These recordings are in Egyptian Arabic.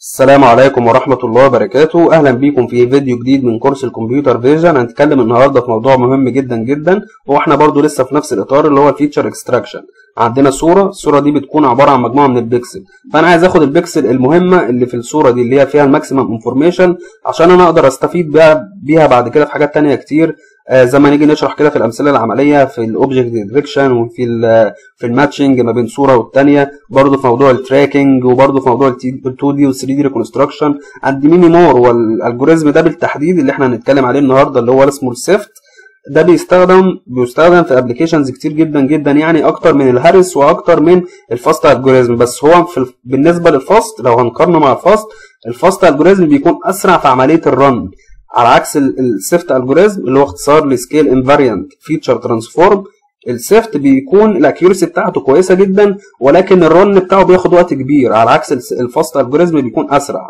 السلام عليكم ورحمة الله وبركاته أهلا بيكم في فيديو جديد من كورس الكمبيوتر فيجن هنتكلم النهاردة في موضوع مهم جدا جدا واحنا برضو لسه في نفس الإطار اللي هو الفيتشر اكستراكشن عندنا صورة الصورة دي بتكون عبارة عن مجموعة من البكسل فأنا عايز اخد البكسل المهمة اللي في الصورة دي اللي هي فيها الماكسيمم انفورميشن عشان انا اقدر استفيد بيها, بيها بعد كده في حاجات تانية كتير آه زي ما نيجي نشرح كده في الامثله العمليه في الاوبجكت ديتكشن وفي ال في الماتشنج ما بين صوره والثانيه برضه في موضوع التراكنج وبرضه في موضوع ال 2 دي وال 3 دي ريكونستراكشن عند ميني مور والالجوريزم ده بالتحديد اللي احنا هنتكلم عليه النهارده اللي هو اسمه السيفت ده بيستخدم بيستخدم في ابلكيشنز كتير جدا جدا يعني اكتر من الهارس واكتر من الفاست الجوريزم بس هو في بالنسبه للفاست لو هنقارنه مع الفاست الفاست الجوريزم بيكون اسرع في عمليه الرن على عكس السيفت الجوريزم اللي هو اختصار لسكيل انفاريانت فيتشر ترانسفورم السيفت بيكون الاكيورسي بتاعته كويسه جدا ولكن الرن بتاعه بياخد وقت كبير على عكس الفاست الجوريزم بيكون اسرع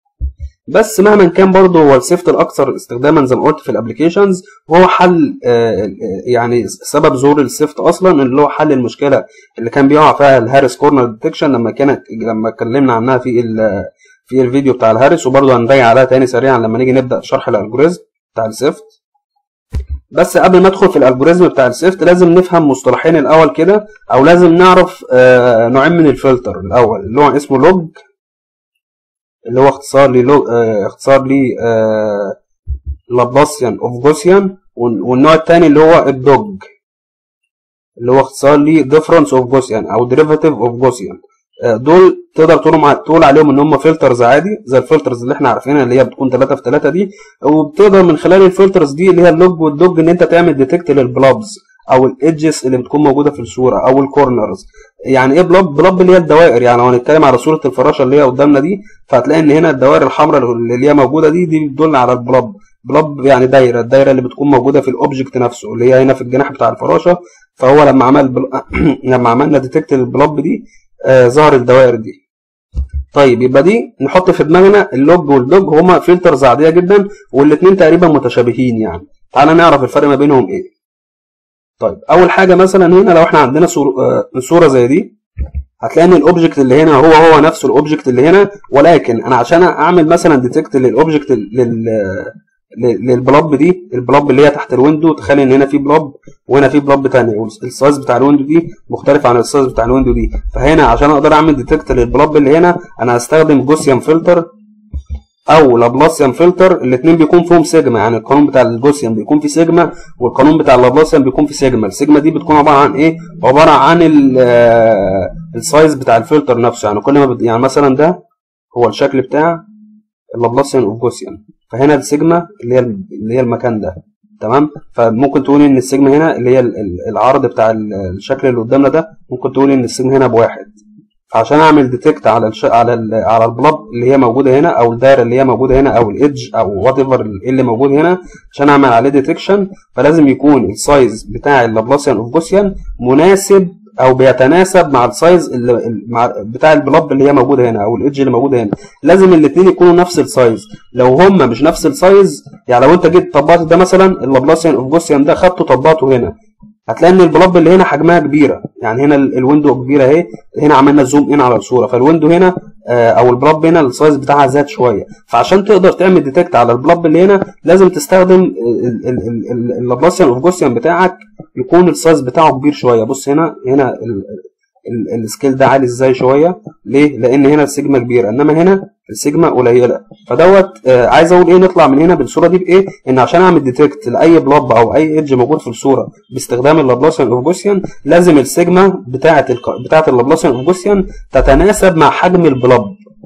بس مهما كان برضه هو السيفت الاكثر استخداما زي ما قلت في الابلكيشنز وهو حل يعني سبب ظهور السيفت اصلا اللي هو حل المشكله اللي كان بيقع فيها الهارس كورنر ديتكشن لما كانت لما اتكلمنا عنها في في الفيديو بتاع الهارس وبرضه هنراجع عليها تاني سريعا لما نيجي نبدا شرح الالجوريزم بتاع السيفت بس قبل ما ادخل في الالجوريزم بتاع السيفت لازم نفهم مصطلحين الاول كده او لازم نعرف آه نوعين من الفلتر الاول اللي هو اسمه لوج اللي هو اختصار لي لوج آه اختصار لي آه لابلاسيان اوف جوسيان والنوع الثاني اللي هو الدوج اللي هو اختصار لي ديفرنس اوف جوسيان او ديريفاتيف اوف جوسيان دول تقدر تقول مع... تقول عليهم ان هم فلترز عادي زي الفلترز اللي احنا عارفينها اللي هي بتكون 3 في 3 دي وبتقدر من خلال الفلترز دي اللي هي اللوج والدوج ان انت تعمل ديتكت للبلابز او الايدجز اللي بتكون موجوده في الصوره او الكورنرز يعني ايه بلاب بلاب اللي هي الدوائر يعني لو هنتكلم على صوره الفراشه اللي هي قدامنا دي فهتلاقي ان هنا الدوائر الحمراء اللي هي موجوده دي دي بتدل على البلاب بلاب يعني دايره الدايره اللي بتكون موجوده في الاوبجكت نفسه اللي هي هنا في الجناح بتاع الفراشه فهو لما عمل بل... لما عملنا ديتكت للبلاب دي آه ظهر الدوائر دي طيب يبقى دي نحط في دماغنا اللوج والدوج هما فلترز عاديه جدا والاثنين تقريبا متشابهين يعني تعالى نعرف الفرق ما بينهم ايه طيب اول حاجه مثلا هنا لو احنا عندنا صورة, آه صورة زي دي هتلاقي ان الاوبجكت اللي هنا هو هو نفسه الاوبجكت اللي هنا ولكن انا عشان اعمل مثلا ديتكت للاوبجكت لل للبلاب دي البلاب اللي هي تحت الويندو تخيل ان هنا في بلاب وهنا في بلاب تاني والسايز بتاع الويندو دي مختلف عن السايز بتاع الويندو دي فهنا عشان اقدر اعمل ديتكت للبلاب اللي هنا انا هستخدم جوسيان فلتر او لابلاسيان فلتر الاثنين بيكون فيهم سيجما يعني القانون بتاع الجوسيان بيكون في سيجما والقانون بتاع اللابلاسيان بيكون في سيجما السيجما دي بتكون عباره عن ايه عباره عن السايز بتاع الفلتر نفسه يعني كل ما بد... يعني مثلا ده هو الشكل بتاع اللابلاسيان اوف جوسيان فهنا السيجما اللي هي اللي هي المكان ده تمام فممكن تقول ان السيجما هنا اللي هي العرض بتاع الشكل اللي قدامنا ده ممكن تقول ان السيجما هنا بواحد فعشان اعمل ديتكت على الش... على ال... على البلاب اللي هي موجوده هنا او الدايره اللي هي موجوده هنا او الايدج او وات ايفر اللي موجود هنا عشان اعمل عليه ديتكشن فلازم يكون السايز بتاع اللابلاسيان اوف جوسيان مناسب او بيتناسب مع السايز اللي مع بتاع البلاب اللي هي موجوده هنا او الايدج اللي موجوده هنا لازم الاثنين يكونوا نفس السايز لو هما مش نفس السايز يعني لو انت جيت طبقت ده مثلا اللابلاسيان اوف جوسيان ده خدته طبقته هنا هتلاقي ان البلاب اللي هنا حجمها كبيره يعني هنا الويندو كبيره اهي هنا عملنا زوم ان على الصوره فالويندو هنا او البلاب هنا السايز بتاعها زاد شويه فعشان تقدر تعمل ديتكت على البلاب اللي هنا لازم تستخدم اللابلاسيان اوف جوسيان بتاعك يكون السايز بتاعه كبير شويه بص هنا هنا السكيل ده عالي ازاي شويه ليه لان هنا السيجما كبيره انما هنا السيجما قليله فدوت آه عايز اقول ايه نطلع من هنا بالصوره دي بايه ان عشان اعمل ديتكت لاي بلاب او اي ايدج موجود في الصوره باستخدام اللابلاسيان اوف جوسيان لازم السيجما بتاعه الك... بتاعه اللابلاسيان اوف جوسيان تتناسب مع حجم البلاب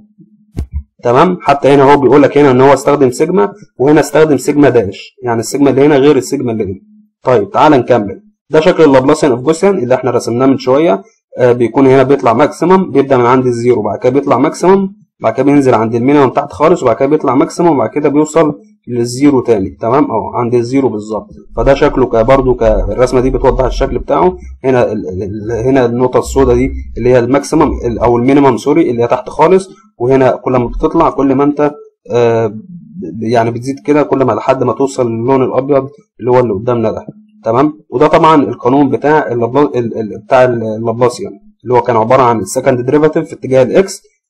تمام حتى هنا هو بيقول لك هنا ان هو استخدم سيجما وهنا استخدم سيجما داش يعني السيجما اللي هنا غير السيجما اللي هنا طيب تعال نكمل ده شكل اللابلاسيان اوف جوسيان اللي احنا رسمناه من شويه آه بيكون هنا بيطلع ماكسيمم بيبدا من عند الزيرو بعد كده بيطلع ماكسيمم بعد كده بينزل عند المينيمم تحت خالص وبعد كده بيطلع ماكسيمم وبعد كده بيوصل للزيرو تاني تمام اهو عند الزيرو بالظبط فده شكله برضه الرسمه دي بتوضح الشكل بتاعه هنا ال ال هنا النقطه السوداء دي اللي هي الماكسيمم او المينيمم سوري اللي هي تحت خالص وهنا كل ما بتطلع كل ما انت آه يعني بتزيد كده كل ما لحد ما توصل للون الابيض اللي هو اللي قدامنا ده تمام وده طبعا القانون بتاع اللابلا... بتاع اللابلاسيان اللي هو كان عباره عن السكند ديريفاتيف في اتجاه الاكس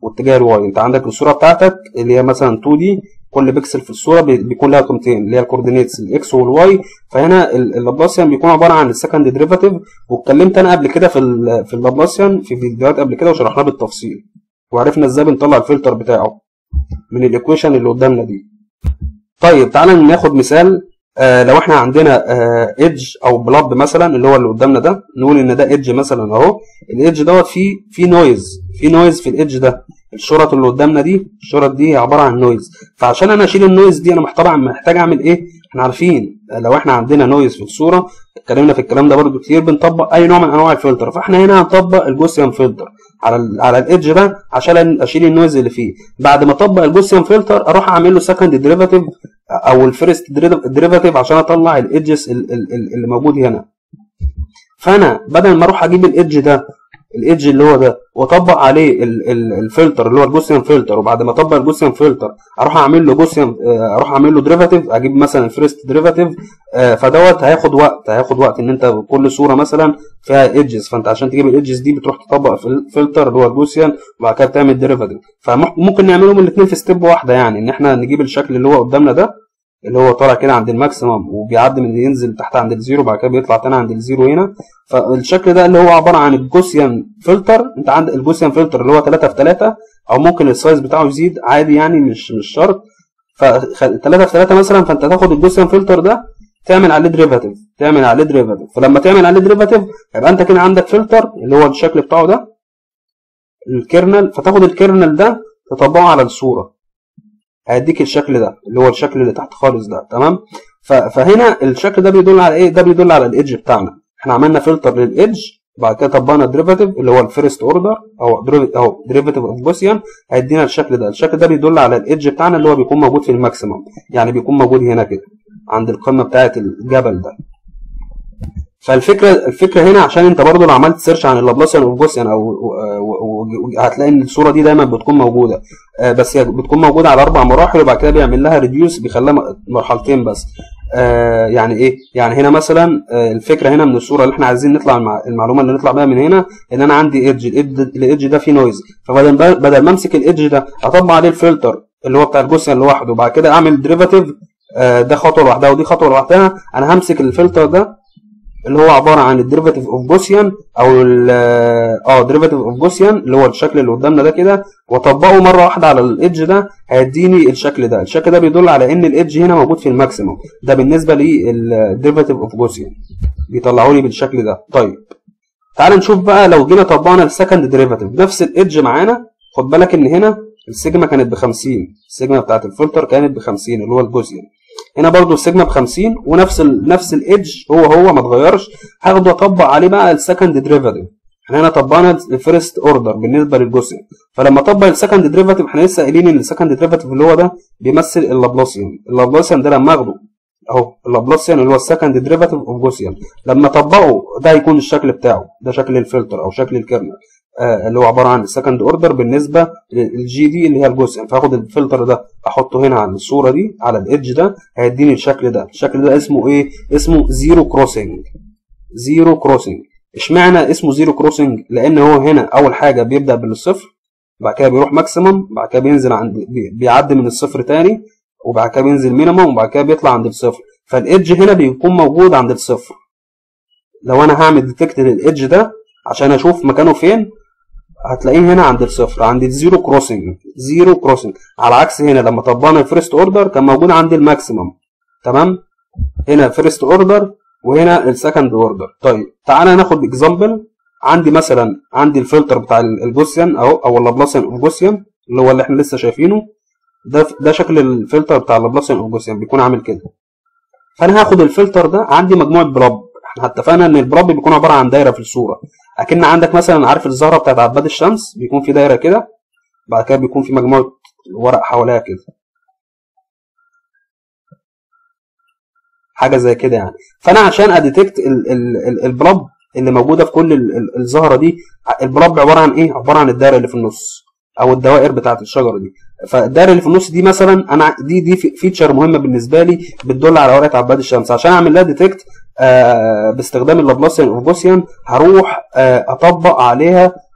واتجاه الواي انت عندك الصوره بتاعتك اللي هي مثلا 2 دي كل بيكسل في الصوره بي- بيكون لها قيمتين اللي هي الكوردينيتس الاكس والواي فهنا ال- اللابلاسيان بيكون عباره عن السكند ديريفاتيف واتكلمت انا قبل كده في ال في اللابلاسيان في فيديوهات قبل كده وشرحناه بالتفصيل وعرفنا ازاي بنطلع الفلتر بتاعه من الايكويشن اللي قدامنا دي طيب تعالى ناخد مثال آه لو احنا عندنا ايدج او بلاب مثلا اللي هو اللي قدامنا ده نقول ان ده ايدج مثلا اهو الايدج دوت فيه فيه نويز في نويز في الايدج ده الشرط اللي قدامنا دي الشرط دي عباره عن نويز فعشان انا اشيل النويز دي انا محتاج محتاج اعمل ايه احنا عارفين لو احنا عندنا نويز في الصوره اتكلمنا في الكلام ده برضو كتير بنطبق اي نوع من انواع الفلتر فاحنا هنا هنطبق الجوسيان فلتر على ال على الايدج ده عشان اشيل النويز اللي فيه بعد ما اطبق الجوسيان فلتر اروح اعمل له سكند ديريفاتيف او الفيرست ديريفاتيف عشان اطلع الايدجز اللي موجود هنا فانا بدل ما اروح اجيب الايدج ده الايدج اللي هو ده واطبق عليه ال- ال- الفلتر اللي هو الجوسيان فلتر وبعد ما اطبق الجوسيان فلتر اروح اعمل له جوسيان آه، اروح اعمل له ديريفاتيف اجيب مثلا الفيرست ديريفاتيف فدوت هياخد وقت هياخد وقت ان انت كل صوره مثلا فيها ايدجز فانت عشان تجيب الايدجز دي بتروح تطبق فل- فلتر اللي هو الجوسيان وبعد كده بتعمل ديريفاتيف فممكن نعملهم الاثنين في ستيب واحده يعني ان احنا نجيب الشكل اللي هو قدامنا ده اللي هو طالع كده عند الماكسيمم وبيعدي من ينزل تحت عند الزيرو بعد كده بيطلع تاني عند الزيرو هنا فالشكل ده اللي هو عباره عن الجوسيان فلتر انت عندك الجوسيان فلتر اللي هو 3 في 3 او ممكن السايز بتاعه يزيد عادي يعني مش مش شرط ف 3 في 3 مثلا فانت تاخد الجوسيان فلتر ده تعمل عليه ديريفاتيف تعمل عليه ديريفاتيف فلما تعمل عليه ديريفاتيف يبقى انت كده عندك فلتر اللي هو الشكل بتاعه ده الكيرنل فتاخد الكيرنل ده تطبقه على الصوره هيديك الشكل ده اللي هو الشكل اللي تحت خالص ده تمام ف- فهنا الشكل ده بيدل على ايه ده بيدل على الايدج بتاعنا احنا عملنا فلتر للايدج وبعد كده طبقنا الديريفاتيف اللي هو الفيرست اوردر او derivative- او ديريفاتيف اوف جوسيان هيدينا الشكل ده الشكل ده بيدل على الايدج بتاعنا اللي هو بيكون موجود في الماكسيمم يعني بيكون موجود هنا كده عند القمه بتاعه الجبل ده فالفكره الفكره هنا عشان انت برضو لو عملت سيرش عن اللابلاسيان اوف جوسيان او و- و- و- هتلاقي ان الصوره دي دايما بتكون موجوده آه، بس هي بتكون موجوده على اربع مراحل وبعد كده بيعمل لها ريديوس بيخليها م- مرحلتين بس آه، يعني ايه يعني هنا مثلا آه، الفكره هنا من الصوره اللي احنا عايزين نطلع المع- المعلومه اللي نطلع بيها من هنا ان انا عندي ايدج الايدج ده فيه نويز فبدل ما- بدل ما امسك الايدج ده اطبق عليه الفلتر اللي هو بتاع الجوسيان لوحده وبعد كده اعمل ديريفاتيف ده خطوه لوحدها ودي خطوه لوحدها انا همسك الفلتر ده اللي هو عباره عن الديريفاتيف اوف جوسيان او ال اه ديريفاتيف اوف جوسيان اللي هو الشكل اللي قدامنا ده كده واطبقه مره واحده على الايدج ده هيديني الشكل ده الشكل ده بيدل على ان الايدج هنا موجود في الماكسيموم ده بالنسبه للديريفاتيف اوف جوسيان بيطلعوا لي بالشكل ده طيب تعال نشوف بقى لو جينا طبقنا السكند ديريفاتيف نفس الايدج معانا خد بالك ان هنا السيجما كانت ب 50 السيجما بتاعت الفلتر كانت ب 50 اللي هو الجوسيان هنا برضو السيجما ب 50 ونفس ال نفس الايدج هو هو ما اتغيرش هاخده اطبق عليه بقى السكند ديريفاتيف احنا هنا طبقنا الفيرست اوردر بالنسبه للجوسيان فلما اطبق السكند ديريفاتيف احنا لسه قايلين ان السكند ديريفاتيف اللي هو ده بيمثل اللابلاسيان اللابلاسيان ده لما اخده اهو اللابلاسيان اللي هو السكند ديريفاتيف اوف جوسيان لما اطبقه ده هيكون الشكل بتاعه ده شكل الفلتر او شكل الكيرنل آه اللي هو عباره عن السكند اوردر بالنسبه للجي دي اللي هي الجوسيان فاخد الفلتر ده احطه هنا على الصوره دي على الايدج ده هيديني الشكل ده الشكل ده اسمه ايه اسمه زيرو كروسنج زيرو كروسنج اشمعنى اسمه زيرو كروسنج لان هو هنا اول حاجه بيبدا بالصفر بعد كده بيروح ماكسيمم بعد كده بينزل عند بي- بيعدي من الصفر تاني وبعد كده بينزل مينيمم وبعد كده بيطلع عند الصفر فالايدج هنا بيكون موجود عند الصفر لو انا هعمل ديتكت للايدج ده عشان اشوف مكانه فين هتلاقيه هنا عند الصفر عند الزيرو كروسنج زيرو كروسنج على عكس هنا لما طبقنا الفيرست اوردر كان موجود عند الماكسيمم تمام هنا فيرست اوردر وهنا السكند اوردر طيب تعالى ناخد اكزامبل عندي مثلا عندي الفلتر بتاع الجوسيان اهو او اللابلاسيان اوف جوسيان اللي هو اللي احنا لسه شايفينه ده ده شكل الفلتر بتاع اللابلاسيان اوف جوسيان بيكون عامل كده فانا هاخد الفلتر ده عندي مجموعه بلاب احنا اتفقنا ان البلاب بيكون عباره عن دايره في الصوره اكن عندك مثلا عارف الزهره بتاعت عباد الشمس بيكون في دايره كده بعد كده بيكون في مجموعه ورق حواليها كده حاجه زي كده يعني فانا عشان اديتكت البلاب اللي موجوده في كل ال- ال- الزهره دي البلاب عباره عن ايه عباره عن الدايره اللي في النص او الدوائر بتاعه الشجره دي فالدايره اللي في النص دي مثلا انا دي دي فيتشر مهمه بالنسبه لي بتدل على ورقه عباد الشمس عشان اعمل لها ديتكت آه باستخدام اللابلاسيان اوف جوسيان هروح آه اطبق عليها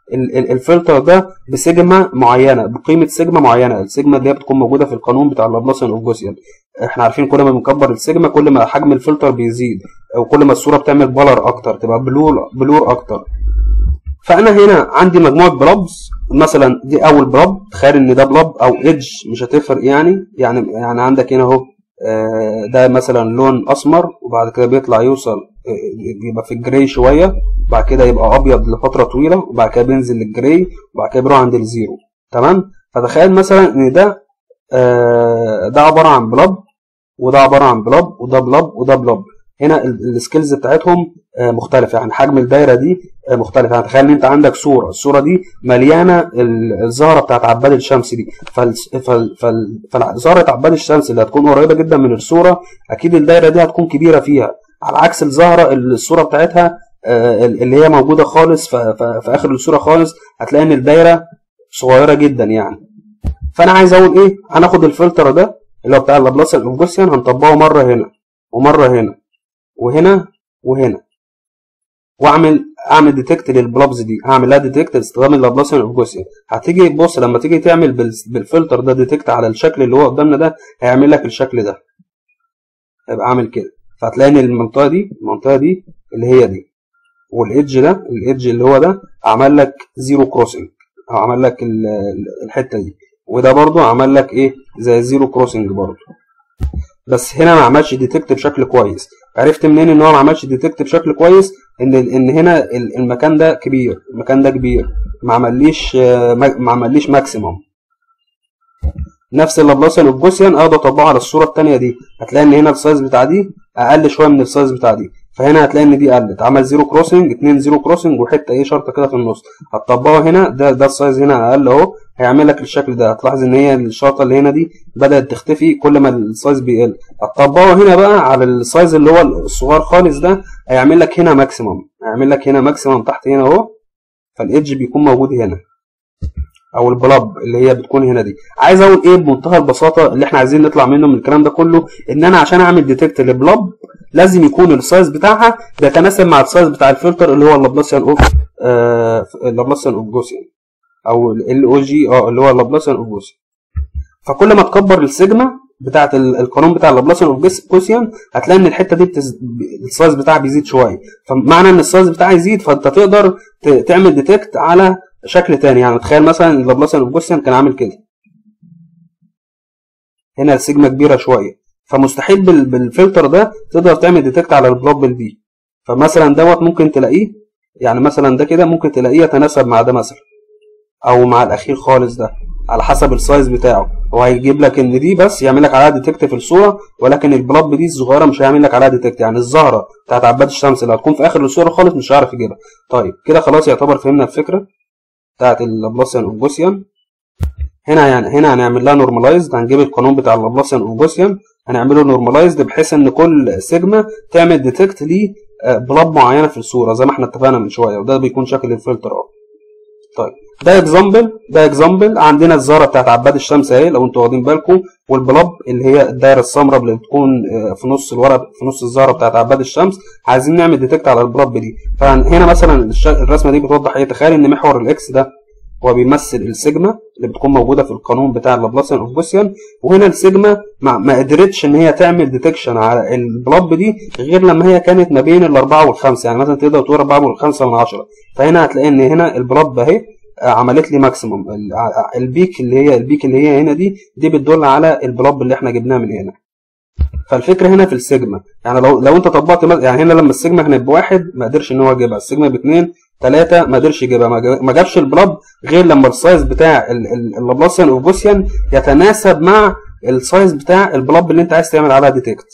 ال- ال- الفلتر ده بسيجما معينه بقيمه سيجما معينه السيجما اللي هي بتكون موجوده في القانون بتاع اللابلاسيان اوف جوسيان احنا عارفين كل ما بنكبر السيجما كل ما حجم الفلتر بيزيد او كل ما الصوره بتعمل بلر اكتر تبقى بلور بلور اكتر فانا هنا عندي مجموعه بلابز مثلا دي اول بلاب تخيل ان ده بلاب او ايدج مش هتفرق يعني يعني يعني عندك هنا اهو آه، ده مثلا لون اسمر وبعد كده بيطلع يوصل آه، يبقى في الجراي شويه بعد كده يبقى ابيض لفتره طويله وبعد كده بينزل للجراي وبعد كده بيروح عند الزيرو تمام فتخيل مثلا ان ده آه، ده عباره عن بلاب وده عباره عن بلاب وده بلاب وده بلاب هنا ال- السكيلز بتاعتهم آه، مختلفه يعني حجم الدايره دي آه، مختلف يعني تخيل ان انت عندك صوره الصوره دي مليانه ال- الزهره بتاعت عباد الشمس دي فال- فال- فال- فزهره عباد الشمس اللي هتكون قريبه جدا من الصوره اكيد الدايره دي هتكون كبيره فيها على عكس الزهره اللي الصوره بتاعتها آه، اللي هي موجوده خالص ف- ف- في اخر الصوره خالص هتلاقي ان الدايره صغيره جدا يعني فانا عايز اقول ايه هناخد الفلتر ده اللي هو بتاع اللابلاسيان اوف جوسيان هنطبقه مره هنا ومره هنا وهنا وهنا واعمل اعمل ديتكت للبلابز دي هعمل لها ديتكت باستخدام اللابلاسيان اوف جوسيان هتيجي بص لما تيجي تعمل بال- بالفلتر ده ديتكت على الشكل اللي هو قدامنا ده هيعمل لك الشكل ده هيبقى عامل كده فهتلاقي ان المنطقه دي المنطقه دي اللي هي دي والايدج ده الايدج اللي هو ده عمل لك زيرو كروسنج او عمل لك ال- ال- الحته دي وده برضو عمل لك ايه زي زيرو كروسنج برضو بس هنا ما عملش ديتكت بشكل كويس عرفت منين ان هو ما عملش ديتكت بشكل كويس ان ان هنا ال- المكان ده كبير المكان ده كبير ما عمليش آه، ما ما عمليش ماكسيمم نفس اللابلاسيان اوف جوسيان اقدر اطبقه على الصوره الثانيه دي هتلاقي ان هنا السايز بتاع دي اقل شويه من السايز بتاع دي فهنا هتلاقي ان دي قلت عمل زيرو كروسنج اتنين زيرو كروسنج وحته ايه شرطه كده في النص هتطبقه هنا ده ده السايز هنا اقل اهو هيعمل لك الشكل ده هتلاحظ ان هي الشرطه اللي هنا دي بدات تختفي كل ما السايز بيقل هتطبقه هنا بقى على السايز اللي هو الصغير خالص ده هيعمل لك هنا ماكسيمم هيعمل لك هنا ماكسيمم تحت هنا اهو فالايدج بيكون موجود هنا او البلاب اللي هي بتكون هنا دي عايز اقول ايه بمنتهى البساطه اللي احنا عايزين نطلع منه من الكلام ده كله ان انا عشان اعمل ديتكت لبلاب لازم يكون السايز بتاعها بيتناسب مع السايز بتاع الفلتر اللي هو اللابلاسيان اوف آه اللابلاسيان اوف جوسيان او ال او جي اه اللي هو اللابلاسيان اوف جوسيان فكل ما تكبر السيجما بتاعت ال- القانون بتاع اللابلاسيان اوف جوسيان هتلاقي ان الحته دي بتز... ب- السايز بتاعها بيزيد شويه فمعنى ان السايز بتاعها يزيد فانت تقدر ت... تعمل ديتكت على شكل تاني يعني تخيل مثلا اللابلاسيان اوف جوسيان كان عامل كده هنا السيجما كبيره شويه فمستحيل بال... بالفلتر ده تقدر تعمل ديتكت على البلوبل دي فمثلا دوت ممكن تلاقيه يعني مثلا ده كده ممكن تلاقيه يتناسب مع ده مثلا او مع الاخير خالص ده على حسب السايز بتاعه هو هيجيب لك ان دي بس يعمل لك عليها ديتكت في الصوره ولكن البلاب دي الصغيره مش هيعمل لك عليها ديتكت يعني الزهره بتاعت عباد الشمس اللي هتكون في اخر الصوره خالص مش هيعرف يجيبها طيب كده خلاص يعتبر فهمنا الفكره بتاعت اللابلاسيان اوف هنا يعني هنا هنعمل لها نورماليزد هنجيب القانون بتاع اللابلاسيان اوف هنعمله نورماليزد بحيث ان كل سيجما تعمل ديتكت ليه بلاب معينه في الصوره زي ما احنا اتفقنا من شويه وده بيكون شكل الفلتر اهو طيب ده اكزامبل ده اكزامبل عندنا الزهره بتاعت عباد الشمس اهي لو انتوا واخدين بالكم والبلاب اللي هي الدايره السمراء اللي بتكون آه، في نص الورق في نص الزهره بتاعت عباد الشمس عايزين نعمل ديتكت على البلاب دي فهنا مثلا الش- الرسمه دي بتوضح ايه تخيل ان محور الاكس ده هو بيمثل السيجما اللي بتكون موجوده في القانون بتاع اللابلاسيان اوف جوسيان وهنا السيجما ما, ما قدرتش ان هي تعمل ديتكشن على البلاب دي غير لما هي كانت ما بين الاربعه والخمسه يعني مثلا تقدر تقول اربعه والخمسه من عشره فهنا هتلاقي ان هنا البلاب اهي آه، عملت لي ماكسيموم ال- ع- البيك اللي هي البيك اللي هي هنا دي دي بتدل على البلاب اللي احنا جبناه من هنا فالفكره هنا في السيجما يعني لو لو انت طبقت مز- يعني هنا لما السيجما كانت بواحد ما قدرش ان هو يجيبها السيجما باثنين ثلاثه ما قدرش يجيبها ما جا- ما جابش البلاب غير لما السايز بتاع ال- ال- اللابلاسيان اوف جوسيان يتناسب مع السايز بتاع البلاب اللي انت عايز تعمل عليها ديتكت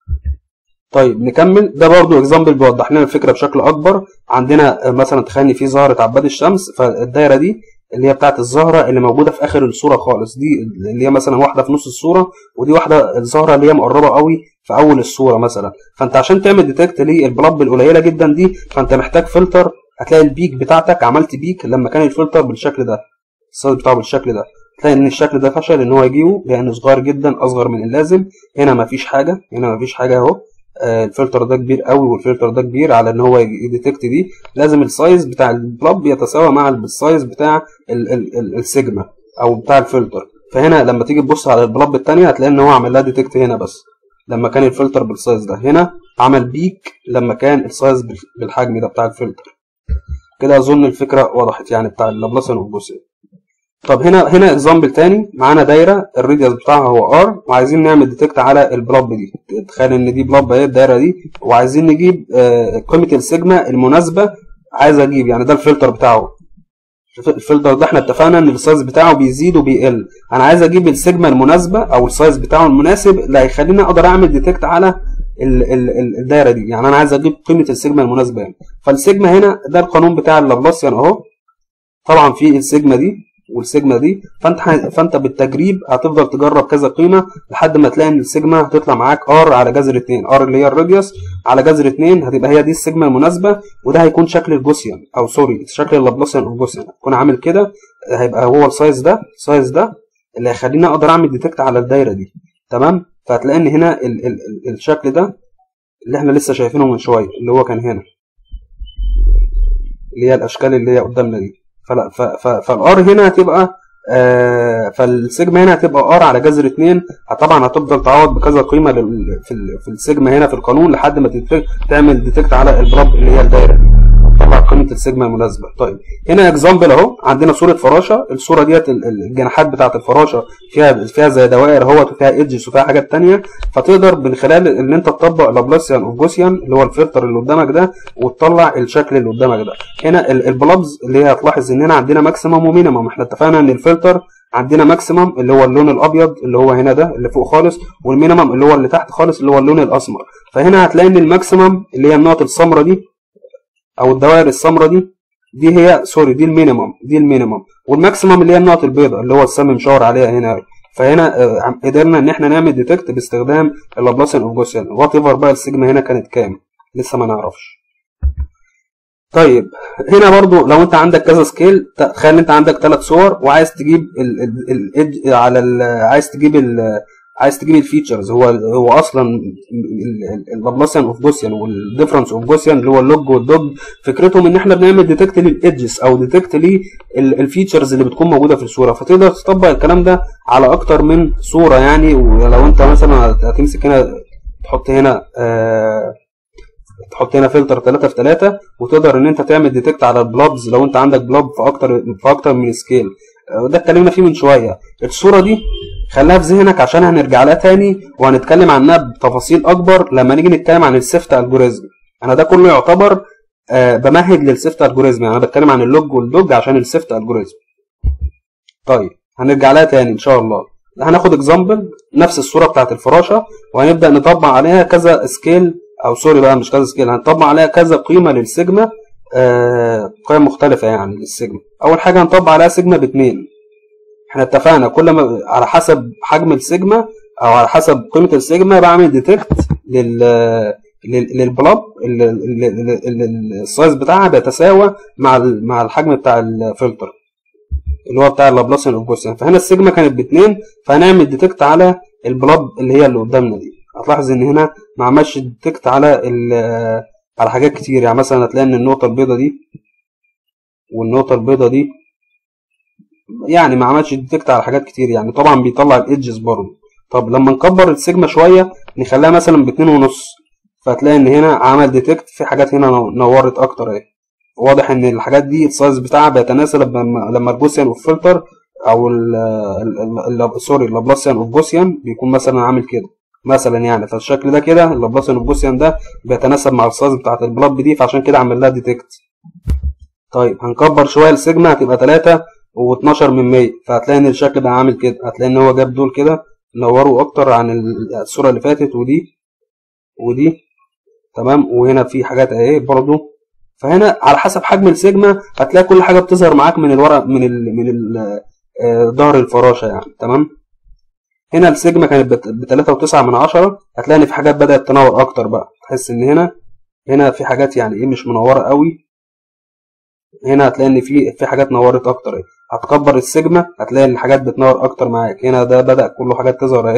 طيب نكمل ده برضو اكزامبل بيوضح لنا الفكره بشكل اكبر عندنا آه، مثلا تخيل ان في زهره عباد الشمس فالدايره دي اللي هي بتاعت الزهره اللي موجوده في اخر الصوره خالص دي اللي هي مثلا واحده في نص الصوره ودي واحده الزهره اللي هي مقربه قوي في اول الصوره مثلا فانت عشان تعمل ديتكت للبلاب القليله جدا دي فانت محتاج فلتر هتلاقي البيك بتاعتك عملت بيك لما كان الفلتر بالشكل ده السايز بتاعه بالشكل ده تلاقي ان الشكل ده فشل ان هو يجيبه لانه صغير جدا اصغر من اللازم هنا مفيش حاجه هنا مفيش حاجه اهو آه، الفلتر ده كبير قوي والفلتر ده كبير على ان هو يديتكت دي لازم السايز بتاع البلب يتساوى مع السايز بتاع ال- ال- ال- السيجما او بتاع الفلتر فهنا لما تيجي تبص على البلب التانية هتلاقي ان هو عمل لها ديتكت هنا بس لما كان الفلتر بالسايز ده هنا عمل بيك لما كان السايز بال- بالحجم ده بتاع الفلتر كده اظن الفكره وضحت يعني بتاع اللابلاسيان والجوسيان طب هنا هنا اكزامبل تاني معانا دايره الراديوس بتاعها هو ار وعايزين نعمل ديتكت على البلب دي تخيل ان دي بلب اهي الدايره دي وعايزين نجيب آه، قيمه السيجما المناسبه عايز اجيب يعني ده الفلتر بتاعه الفلتر ده احنا اتفقنا ان السايز بتاعه بيزيد وبيقل انا عايز اجيب السيجما المناسبه او السايز بتاعه المناسب اللي هيخليني اقدر اعمل ديتكت على ال- ال- ال- الدايره دي يعني انا عايز اجيب قيمه السيجما المناسبه يعني فالسيجما هنا ده القانون بتاع اللابلاسيان اهو طبعا في السيجما دي والسيجما دي فانت ح- فانت بالتجريب هتفضل تجرب كذا قيمه لحد ما تلاقي ان السيجما هتطلع معاك ار على جذر 2 ار اللي هي الراديوس على جذر 2 هتبقى هي دي السيجما المناسبه وده هيكون شكل الجوسيان او سوري شكل اللابلاسيان او الجوسيان هكون عامل كده هيبقى هو السايز ده السايز ده اللي هيخليني اقدر اعمل ديتكت على الدايره دي تمام فهتلاقي ان هنا ال ال ال الشكل ده اللي احنا لسه شايفينه من شويه اللي هو كان هنا اللي هي الاشكال اللي هي قدامنا دي فلا ف- ف- فالار هنا هتبقى آه فالسيجما هنا هتبقى ار على جذر 2 طبعا هتفضل تعوض بكذا قيمه لل- في ال- في السيجما هنا في القانون لحد ما تتفك- تعمل ديتكت على البلب اللي هي الدايره دي. طبعا قيمه السيجما المناسبه طيب هنا اكزامبل اهو عندنا صوره فراشه الصوره ديت ال- ال- الجناحات بتاعه الفراشه فيها فيها زي دوائر اهوت وفيها ايدجز وفيها حاجات تانية فتقدر من خلال ان انت تطبق لابلاسيان او جوسيان اللي هو الفلتر اللي قدامك ده وتطلع الشكل اللي قدامك ده هنا ال- البلابز اللي هي هتلاحظ ان هنا عندنا ماكسيمم ومينيمم احنا اتفقنا ان الفلتر عندنا ماكسيمم اللي هو اللون الابيض اللي هو هنا ده اللي فوق خالص والمينيمم اللي هو اللي تحت خالص اللي هو اللون الاسمر فهنا هتلاقي ان الماكسيمم اللي هي النقط السمراء دي او الدوائر السمراء دي دي هي سوري دي المينيمم دي المينيمم والماكسيمم اللي هي النقط البيضاء اللي هو السم مشاور عليها هنا فهنا آه، عم- قدرنا ان احنا نعمل ديتكت باستخدام اللابلاسيان اوف جوسيان وات ايفر بقى السيجما هنا كانت كام لسه ما نعرفش طيب هنا برضو لو انت عندك كذا سكيل تخيل انت عندك ثلاث صور وعايز تجيب ال ال ال على ال عايز تجيب ال عايز تجيب الفيتشرز هو هو اصلا اللابلاسيان اوف جوسيان والديفرنس اوف جوسيان اللي هو اللوج والدوج فكرتهم ان احنا بنعمل ديتكت للايدجز او ديتكت للفيتشرز اللي بتكون موجوده في الصوره فتقدر تطبق الكلام ده على اكتر من صوره يعني ولو انت مثلا هتمسك هنا تحط هنا آه تحط هنا فلتر 3 في 3 وتقدر ان انت تعمل ديتكت على البلابز لو انت عندك بلاب في اكتر في اكتر من سكيل آه، وده اتكلمنا فيه من شويه الصوره دي خليها في ذهنك عشان هنرجع لها تاني وهنتكلم عنها بتفاصيل اكبر لما نيجي نتكلم عن السيفت الجوريزم انا ده كله يعتبر آه بمهد للسيفت الجوريزم يعني انا بتكلم عن اللوج والدوج عشان السيفت الجوريزم طيب هنرجع لها تاني ان شاء الله هناخد اكزامبل نفس الصوره بتاعت الفراشه وهنبدا نطبق عليها كذا سكيل او سوري بقى مش كذا سكيل هنطبق عليها كذا قيمه للسيجما آه قيم مختلفه يعني للسيجما اول حاجه هنطبق عليها سيجما باتنين احنا اتفقنا كل ما على حسب حجم السيجما او على حسب قيمه السيجما بعمل ديتكت لل لل- للبلاب ال- ال- ال- ال- السايز بتاعها بيتساوى مع ال- مع الحجم بتاع الفلتر اللي هو بتاع اللابلاسيان اوف جوسيان فهنا السيجما كانت باتنين فهنعمل ديتكت على البلاب اللي هي اللي قدامنا دي هتلاحظ ان هنا ما عملش ديتكت على ال- على حاجات كتير يعني مثلا هتلاقي ان النقطه البيضاء دي والنقطه البيضاء دي يعني ما عملش ديتكت على حاجات كتير يعني طبعا بيطلع الايدجز برضه طب لما نكبر السيجما شويه نخليها مثلا باتنين ونص فهتلاقي ان هنا عمل ديتكت في حاجات هنا نو- نورت اكتر اهي واضح ان الحاجات دي السايز بتاعها بيتناسب لما لما الجوسيان اوف فلتر او ال ال- ال- سوري اللابلاسيان اوف جوسيان بيكون مثلا عامل كده مثلا يعني فالشكل ده كده اللابلاسيان اوف جوسيان ده بيتناسب مع السايز بتاعت البلاب دي فعشان كده عمل لها ديتكت طيب هنكبر شويه السيجما هتبقى 3 و12 من 100 فهتلاقي ان الشكل بقى عامل كده هتلاقي ان هو جاب دول كده نوروا اكتر عن ال- الصوره اللي فاتت ودي ودي تمام وهنا في حاجات اهي برضو فهنا على حسب حجم السيجما هتلاقي كل حاجه بتظهر معاك من الورق من ال من ال آه، ظهر الفراشه يعني تمام هنا السيجما كانت ب 3.9 من عشرة هتلاقي ان في حاجات بدات تنور اكتر بقى تحس ان هنا هنا في حاجات يعني ايه مش منوره قوي هنا هتلاقي ان في في حاجات نورت اكتر اهي هتكبر السيجما هتلاقي ان الحاجات بتنور اكتر معاك هنا ده بدا كله حاجات تظهر اهي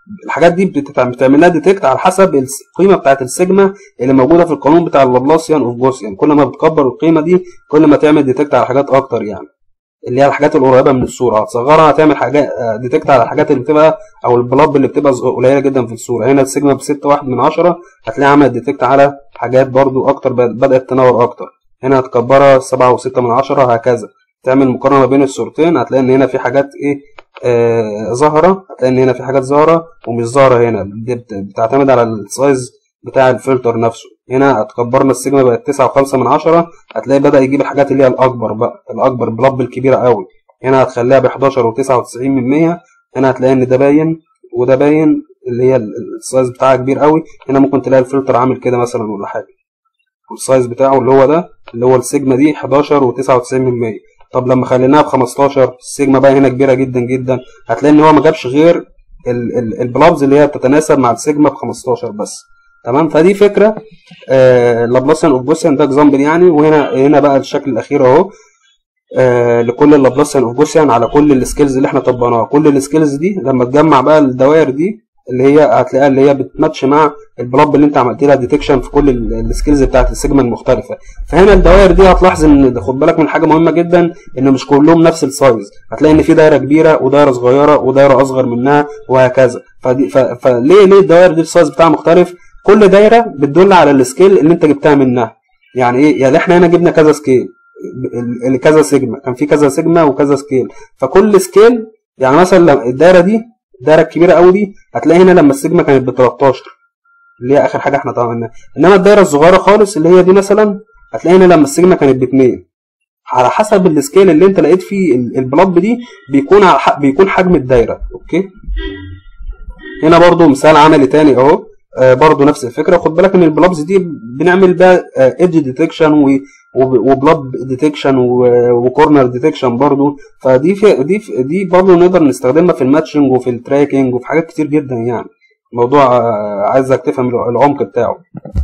الحاجات دي بتتع- بتعمل لها ديتكت على حسب القيمه بتاعت السيجما اللي موجوده في القانون بتاع اللابلاسيان اوف جوسيان كل ما بتكبر القيمه دي كل ما تعمل ديتكت على حاجات اكتر يعني اللي هي الحاجات القريبه من الصوره هتصغرها هتعمل حاجات ديتكت على الحاجات اللي بتبقى او البلاب اللي بتبقى صغ- قليله جدا في الصوره هنا السيجما ب 6 واحد من عشرة هتلاقيها عملت ديتكت على حاجات برضو اكتر بد- بدات تنور اكتر هنا هتكبرها 7 و6 من عشرة هكذا تعمل مقارنه ما بين الصورتين هتلاقي ان هنا في حاجات ايه آه ظاهره هتلاقي ان هنا في حاجات ظاهره ومش ظاهره هنا دي بت- بتعتمد على السايز بتاع الفلتر نفسه هنا هتكبرنا السيجما بقت 9 و5 من عشرة هتلاقي بدأ يجيب الحاجات اللي هي الأكبر بقى الأكبر بلاب الكبيرة قوي هنا هتخليها ب 11 و99 من 100 هنا هتلاقي إن ده باين وده باين اللي هي ال- ال- السايز بتاعها كبير قوي هنا ممكن تلاقي الفلتر عامل كده مثلا ولا حاجة والسايز بتاعه اللي هو ده اللي هو السيجما دي 11 و99 من 100 طب لما خليناها ب 15 السيجما بقى هنا كبيرة جدا جدا هتلاقي إن هو ما جابش غير ال- ال- البلابز اللي هي بتتناسب مع السيجما ب 15 بس تمام فدي فكره آه لابلاسيان اوف جوسيان ده اكزامبل يعني وهنا هنا بقى الشكل الاخير اهو آه لكل اللابلاسيان اوف جوسيان على كل السكيلز اللي احنا طبقناها كل السكيلز دي لما تجمع بقى الدوائر دي اللي هي هتلاقيها اللي هي بتماتش مع البلاب اللي انت عملت لها ديتكشن في كل السكيلز بتاعت السيجما المختلفه فهنا الدوائر دي هتلاحظ ان خد بالك من حاجه مهمه جدا ان مش كلهم نفس السايز هتلاقي ان في دايره كبيره ودايره صغيره ودايره اصغر منها وهكذا فدي ف... فليه ليه الدوائر دي السايز بتاعها مختلف كل دايره بتدل على السكيل اللي انت جبتها منها يعني ايه يعني احنا هنا جبنا كذا سكيل ال- ال- كذا سيجما كان في كذا سيجما وكذا سكيل فكل سكيل يعني مثلا لما الدايره دي الدايره الكبيره قوي دي هتلاقي هنا لما السيجما كانت ب 13 اللي هي اخر حاجه احنا عملناها انما الدايره الصغيره خالص اللي هي دي مثلا هتلاقي هنا لما السيجما كانت ب 2 على حسب السكيل اللي انت لقيت فيه ال- البلاب دي بيكون على ح- بيكون حجم الدايره اوكي هنا برضو مثال عملي تاني اهو آه برضو نفس الفكره خد بالك ان البلابز دي بنعمل بقى ايدج ديتكشن وبلاب ديتكشن وكورنر ديتكشن برضو فدي في دي في دي برضو نقدر نستخدمها في الماتشنج وفي التراكنج وفي حاجات كتير جدا يعني الموضوع آه عايزك تفهم العمق بتاعه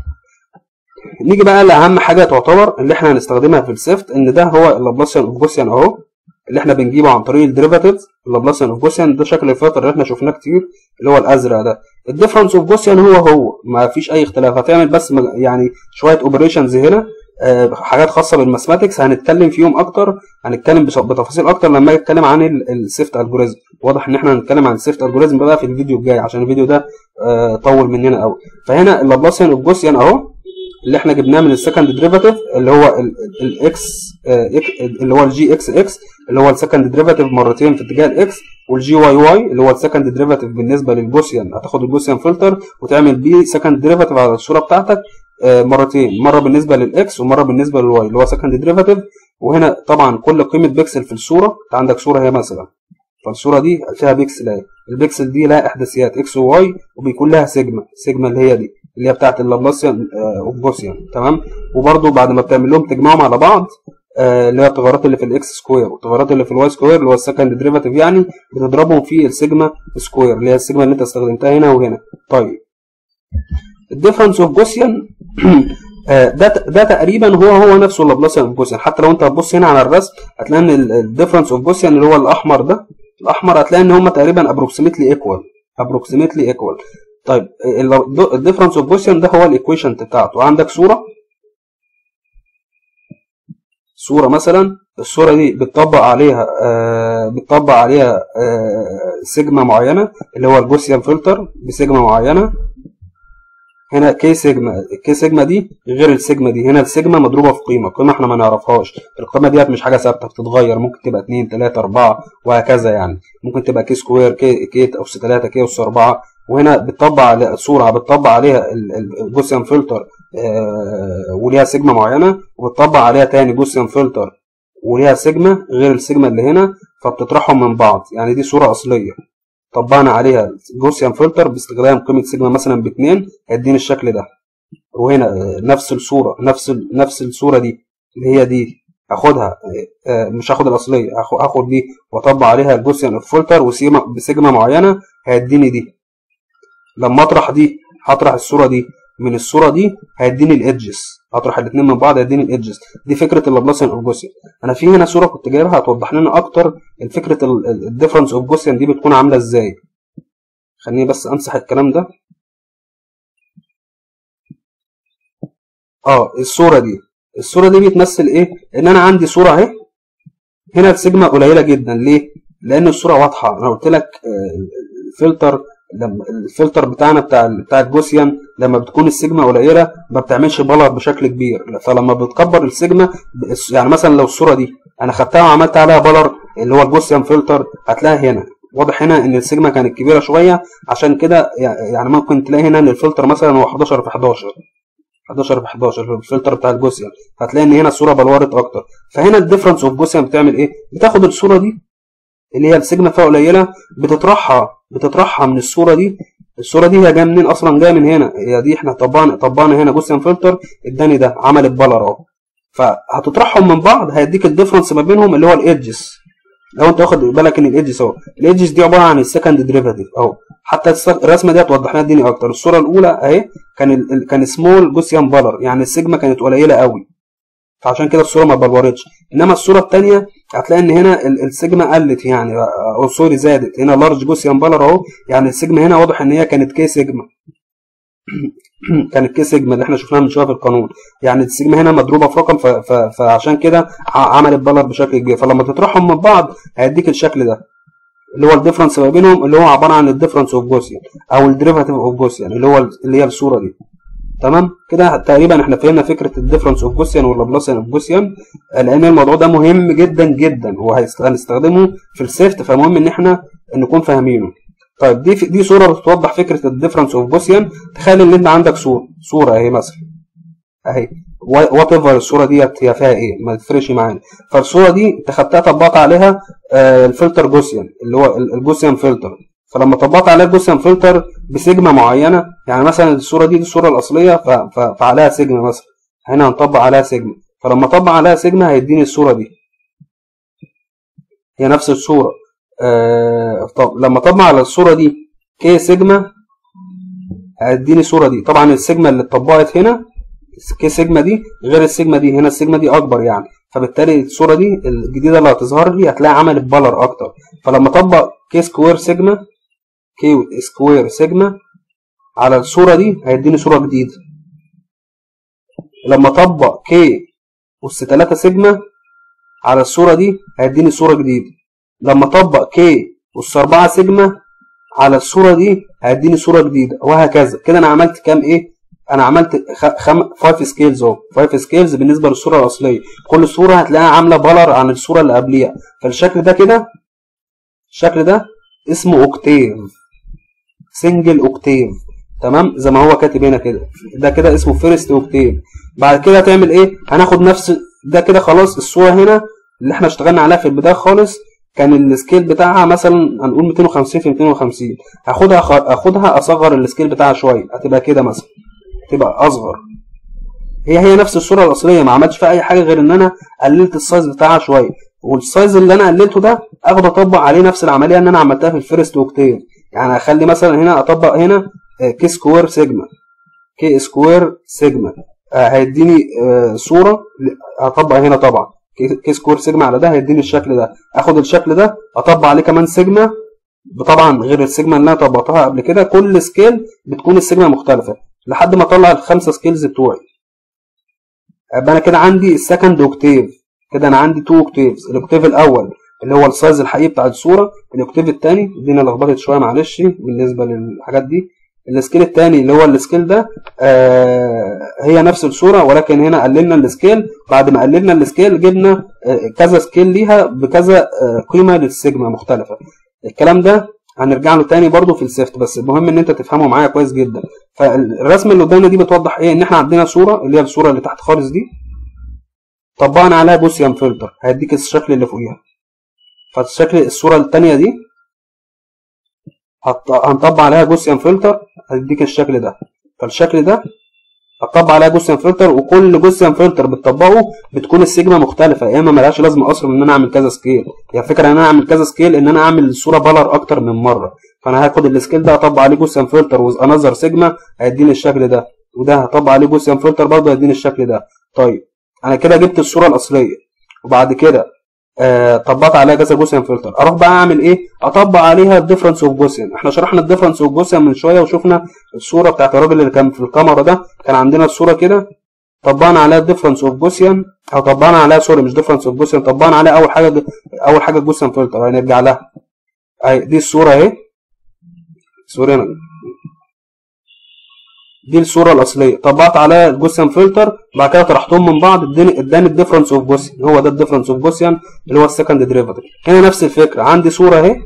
نيجي بقى لاهم حاجه تعتبر اللي احنا هنستخدمها في السيفت ان ده هو اللابلاسيان اوف جوسيان اهو اللي احنا بنجيبه عن طريق الديريفاتيفز اللابلاسيان اوف جوسيان ده شكل الفلتر اللي احنا شفناه كتير اللي هو الازرق ده الديفرنس اوف جوسيان هو هو ما فيش اي اختلاف هتعمل بس م- يعني شويه اوبريشنز هنا آه، حاجات خاصه بالماثماتكس هنتكلم فيهم اكتر هنتكلم بش- بتفاصيل اكتر لما اجي اتكلم عن السيفت الجوريزم واضح ان احنا هنتكلم عن السيفت الجوريزم بقى في الفيديو الجاي عشان الفيديو ده آه، طول مننا قوي فهنا اللابلاسيان اوف جوسيان اهو اللي احنا جبناه من السكند ديريفاتيف اللي هو الاكس اللي هو الجي اكس اكس اللي هو السكند ديريفاتيف مرتين في اتجاه الاكس والجي واي واي اللي هو السكند ديريفاتيف بالنسبه للجوسيان هتاخد الجوسيان فلتر وتعمل بيه سكند ديريفاتيف على الصوره بتاعتك آه، مرتين مره بالنسبه للاكس ومره بالنسبه للواي اللي هو سكند ديريفاتيف وهنا طبعا كل قيمه بكسل في الصوره انت عندك صوره هي مثلا فالصوره دي فيها بيكسل اهي البيكسل دي لها احداثيات اكس وواي وبيكون لها سيجما سيجما اللي هي دي اللي هي بتاعت اللابلاسيان اوف جوسيان تمام وبرده بعد ما بتعمل لهم تجمعهم على بعض آه، اللي هي التغيرات اللي في الاكس سكوير والتغيرات اللي في الواي سكوير اللي هو السكند ديريفاتيف يعني بتضربهم في السيجما سكوير اللي هي السيجما اللي انت استخدمتها هنا وهنا طيب الديفرنس اوف جوسيان آه، ده ده تقريبا هو هو نفسه اللابلاسيان اوف جوسيان حتى لو انت هتبص هنا على الرسم هتلاقي ان الديفرنس اوف جوسيان اللي هو الاحمر ده الاحمر هتلاقي ان هم تقريبا ابروكسيمتلي ايكوال ابروكسيمتلي ايكوال طيب الديفرنس اوف جوسيان ده هو الايكويشن بتاعته عندك صوره صوره مثلا الصوره دي بتطبق عليها آه بتطبق عليها آه سيجما معينه اللي هو الجوسيان فلتر بسيجما معينه هنا كي سيجما الكي سيجما دي غير السيجما دي هنا السيجما مضروبه في قيمه قيمه احنا ما نعرفهاش القيمه ديت مش حاجه ثابته بتتغير ممكن تبقى 2 3 4 وهكذا يعني ممكن تبقى كي سكوير كي كي اس 3 كي اس 4 وهنا بتطبق على صوره بتطبق عليها ال- ال- الجوسيان فلتر آه وليها سيجما معينه وبتطبق عليها تاني جوسيان فلتر وليها سيجما غير السيجما اللي هنا فبتطرحهم من بعض يعني دي صوره اصليه طبقنا عليها جوسيان فلتر باستخدام قيمه سيجما مثلا باتنين هيديني الشكل ده وهنا آه، نفس الصوره نفس ال- نفس الصوره دي اللي هي دي هاخدها آه، آه، مش هاخد الاصليه هاخ- هاخد دي واطبق عليها الجوسيان فلتر وسيجما بسيجما معينه هيديني دي لما اطرح دي هطرح الصوره دي من الصوره دي هيديني الايدجز هطرح الاثنين من بعض هيديني الايدجز دي فكره اللابلاسيان اوف جوسيان انا في هنا صوره كنت جايبها هتوضح لنا اكتر الفكره الديفرنس اوف جوسيان دي بتكون عامله ازاي خليني بس امسح الكلام ده اه الصوره دي الصوره دي بتمثل ايه ان انا عندي صوره اهي هنا السيجما قليله جدا ليه لان الصوره واضحه انا قلت لك الفلتر لما الفلتر بتاعنا بتاع بتاع الجوسيان لما بتكون السيجما قليله ما بتعملش بلر بشكل كبير فلما بتكبر السيجما يعني مثلا لو الصوره دي انا خدتها وعملت عليها بلر اللي هو الجوسيان فلتر هتلاقيها هنا واضح هنا ان السيجما كانت كبيره شويه عشان كده يعني ممكن تلاقي هنا ان الفلتر مثلا هو 11 في 11 11 في 11 في الفلتر بتاع الجوسيان هتلاقي ان هنا الصوره بلورت اكتر فهنا الديفرنس اوف جوسيان بتعمل ايه بتاخد الصوره دي اللي هي السيجما فيها قليله بتطرحها بتطرحها من الصوره دي الصوره دي هي جايه منين اصلا جايه من هنا هي دي احنا طبقنا طبقنا هنا جوسيان فلتر اداني ده عملت بلر اهو فهتطرحهم من بعض هيديك الديفرنس ما بينهم اللي هو الايدجز لو انت واخد بالك ان الايدجز اهو الايدجز دي عباره عن السكند ديريفاتيف اهو حتى الرسمه دي هتوضح لنا الدنيا اكتر الصوره الاولى اهي كان ال كان سمول جوسيان بلر يعني السيجما كانت قليله قوي فعشان كده الصوره ما بلورتش انما الصوره الثانيه هتلاقي ان هنا السيجما قلت يعني او سوري زادت هنا لارج جوسيان بلر اهو يعني السيجما هنا واضح ان هي كانت كي سيجما كانت كي سيجما اللي احنا شفناها من شويه في القانون يعني السيجما هنا مضروبه في رقم فعشان كده عملت بلر بشكل كبير فلما تطرحهم من بعض هيديك الشكل ده اللي هو الديفرنس ما بينهم اللي هو عباره عن الديفرنس اوف جوسيان او الديريفاتيف اوف جوسيان اللي هو اللي هي الصوره دي تمام كده تقريبا احنا فهمنا فكره الديفرنس اوف جوسيان واللابلاسيان اوف جوسيان لان الموضوع ده مهم جدا جدا وهنستخدمه في السيفت فمهم ان احنا نكون فاهمينه طيب دي دي صوره بتوضح فكره الديفرنس اوف جوسيان تخيل ان انت عندك صوره صوره اهي مثلا اهي وات ايفر الصوره ديت هي فيها ايه ما تفرقش معانا فالصوره دي انت خدتها طبقت عليها آه الفلتر جوسيان اللي هو الجوسيان فلتر فلما طبقت عليها جوسيان فلتر بسيجما معينه يعني مثلا الصوره دي, دي الصوره الاصليه فعليها سيجما مثلا هنا هنطبق عليها سيجما فلما اطبق عليها سيجما هيديني الصوره دي هي نفس الصوره آه طب لما اطبق على الصوره دي كي سيجما هيديني الصوره دي طبعا السيجما اللي اتطبقت هنا كي سيجما دي غير السيجما دي هنا السيجما دي اكبر يعني فبالتالي الصوره دي الجديده اللي هتظهر لي هتلاقي عملت بلر اكتر فلما اطبق كي سكوير سيجما كي سكوير سيجما على الصوره دي هيديني صوره جديده لما اطبق كي اس 3 سيجما على الصوره دي هيديني صوره جديده لما اطبق كي اس 4 سيجما على الصوره دي هيديني صوره جديده وهكذا كده انا عملت كام ايه انا عملت خم... 5 سكيلز اهو 5 سكيلز بالنسبه للصوره الاصليه كل صوره هتلاقيها عامله بلر عن الصوره اللي قبليها فالشكل ده كده الشكل ده اسمه اوكتيف سنجل اوكتيف تمام زي ما هو كاتب هنا كده ده كده اسمه فيرست اوكتيف بعد كده هتعمل ايه هناخد نفس ده كده خلاص الصوره هنا اللي احنا اشتغلنا عليها في البدايه خالص كان السكيل بتاعها مثلا هنقول 250 في 250 هاخدها خ... اخدها اصغر السكيل بتاعها شويه هتبقى كده مثلا تبقى اصغر هي هي نفس الصوره الاصليه ما عملتش فيها اي حاجه غير ان انا قللت السايز بتاعها شويه والسايز اللي انا قللته ده اخد اطبق عليه نفس العمليه اللي انا عملتها في الفيرست اوكتيف يعني اخلي مثلا هنا اطبق هنا كي سكوير سيجما كي سكوير سيجما هيديني صوره هطبق هنا طبعا كي سكوير سيجما على ده هيديني الشكل ده اخد الشكل ده اطبق عليه كمان سيجما طبعا غير السيجما اللي انا طبقتها قبل كده كل سكيل بتكون السيجما مختلفه لحد ما اطلع الخمسه سكيلز بتوعي يبقى انا كده عندي السكند اوكتيف كده انا عندي تو اوكتيفز الاوكتيف الاول اللي هو السايز الحقيقي بتاع الصوره الاوكتيف الثاني الدنيا لخبطت شويه معلش بالنسبه للحاجات دي السكيل الثاني اللي هو السكيل ده آه هي نفس الصوره ولكن هنا قللنا السكيل بعد ما قللنا السكيل جبنا آه كذا سكيل ليها بكذا آه قيمه للسيجما مختلفه الكلام ده هنرجع له تاني برضو في السيفت بس المهم ان انت تفهمه معايا كويس جدا فالرسمه اللي قدامنا دي بتوضح ايه ان احنا عندنا صوره اللي هي الصوره اللي تحت خالص دي طبقنا عليها جوسيان فلتر هيديك الشكل اللي فوقيها فالشكل الصوره الثانيه دي هنطبق عليها جوسيان فلتر هتديك الشكل ده فالشكل ده هتطبق عليها جوسيان فلتر وكل جوسيان فلتر بتطبقه بتكون السيجما مختلفه يا اما ملهاش لازمه اصلا ان انا اعمل كذا سكيل هي الفكره ان انا اعمل كذا سكيل ان انا اعمل الصوره بلر اكتر من مره فانا هاخد السكيل ده هطبق عليه جوسيان فلتر وذ انذر سيجما هيديني الشكل ده وده هطبق عليه جوسيان فلتر برضه هيديني الشكل ده طيب انا كده جبت الصوره الاصليه وبعد كده آه طبقت عليها كذا جوسيان فلتر اروح بقى اعمل ايه اطبق عليها الديفرنس اوف جوسيان احنا شرحنا الديفرنس اوف جوسيان من شويه وشفنا الصوره بتاعت الراجل اللي كان في الكاميرا ده كان عندنا الصوره كده طبقنا عليها الديفرنس اوف جوسيان او طبقنا عليها سوري مش ديفرنس اوف جوسيان طبقنا عليها اول حاجه اول حاجه جوسيان فلتر هنرجع لها اهي دي الصوره اهي سوري انا دي الصوره الاصليه طبقت عليها الجوسيان فلتر بعد كده طرحتهم من بعض اداني اداني الديفرنس اوف جوسيان هو ده الديفرنس اوف جوسيان اللي هو السكند ديريفاتيف هنا نفس الفكره عندي صوره اهي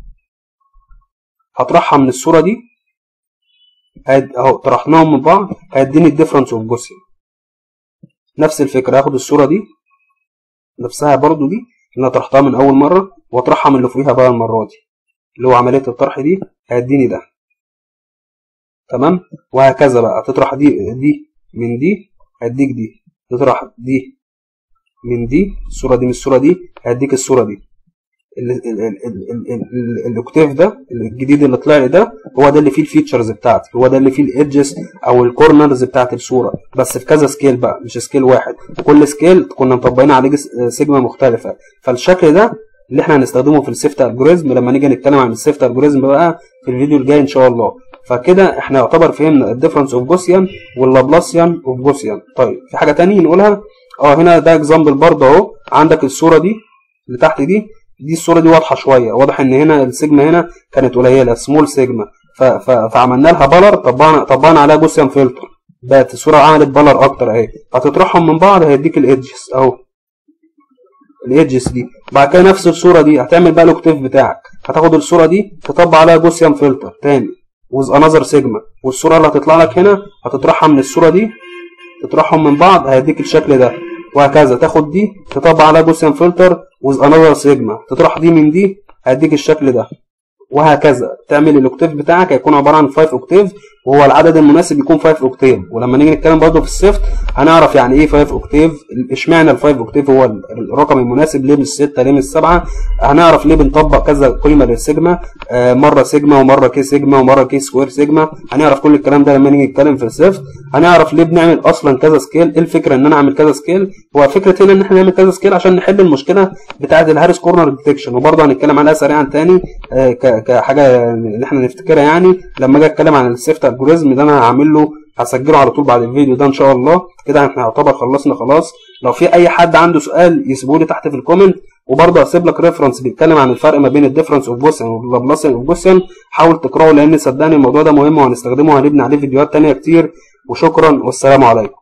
هطرحها من الصوره دي اهو طرحناهم من بعض هيديني الديفرنس اوف جوسيان نفس الفكره هاخد الصوره دي نفسها برضو دي اللي انا طرحتها من اول مره واطرحها من اللي فوقيها بقى المره دي اللي هو عمليه الطرح دي هيديني ده تمام وهكذا بقى تطرح دي دي من دي هيديك دي تطرح دي من دي الصوره دي من الصوره دي هيديك الصوره دي الاوكتيف ده الجديد اللي طلع لي ده هو ده اللي فيه الفيتشرز بتاعتي هو ده اللي فيه الايدجز او الكورنرز بتاعت الصوره بس في كذا سكيل بقى مش سكيل واحد كل سكيل كنا مطبقين عليه سيجما مختلفه فالشكل ده اللي احنا هنستخدمه في السيفت الجوريزم لما نيجي نتكلم عن السيفت الجوريزم بقى في الفيديو الجاي ان شاء الله فكده احنا يعتبر فهمنا الديفرنس اوف جوسيان واللابلاسيان اوف جوسيان طيب في حاجه تانية نقولها اه هنا ده اكزامبل برضه اهو عندك الصوره دي اللي تحت دي دي الصوره دي واضحه شويه واضح ان هنا السيجما هنا كانت قليله سمول سيجما فعملنا لها بلر طبقنا طبقنا عليها جوسيان فلتر بقت الصوره عملت بلر اكتر اهي هتطرحهم من بعض هيديك الايدجز اهو الايدجز دي بعد كده نفس الصوره دي هتعمل بقى الاوكتيف بتاعك هتاخد الصوره دي تطبق عليها جوسيان فلتر تاني وذ انذر سيجما والصوره اللي هتطلع لك هنا هتطرحها من الصوره دي تطرحهم من بعض هيديك الشكل ده وهكذا تاخد دي تطبق عليها جوسيان فلتر وذ انذر سيجما تطرح دي من دي هيديك الشكل ده وهكذا تعمل الاوكتيف بتاعك هيكون عباره عن 5 اوكتيف وهو العدد المناسب يكون 5 اوكتيف ولما نيجي نتكلم برضه في السيفت هنعرف يعني ايه 5 اوكتيف اشمعنى ال 5 اوكتيف هو الرقم المناسب ليه مش 6 ليه مش 7 هنعرف ليه بنطبق كذا قيمه للسيجما آه مره سيجما ومره كي سيجما ومره كي سكوير سيجما هنعرف كل الكلام ده لما نيجي نتكلم في السيفت هنعرف ليه بنعمل اصلا كذا سكيل ايه الفكره ان انا اعمل كذا سكيل هو فكره هنا ان احنا نعمل كذا سكيل عشان نحل المشكله بتاعه الهارس كورنر ديتكشن وبرضه هنتكلم عليها سريعا تاني آه كحاجه اللي احنا نفتكرها يعني لما اجي اتكلم عن السيفت الجوريزم ده انا هعمل له هسجله على طول بعد الفيديو ده ان شاء الله كده احنا يعتبر خلصنا خلاص لو في اي حد عنده سؤال يسيبه لي تحت في الكومنت وبرضه هسيب لك ريفرنس بيتكلم عن الفرق ما بين الديفرنس اوف جوسيان واللابلاسيان اوف جوسيان حاول تقراه لان صدقني الموضوع ده مهم وهنستخدمه وهنبني عليه فيديوهات تانية كتير وشكرا والسلام عليكم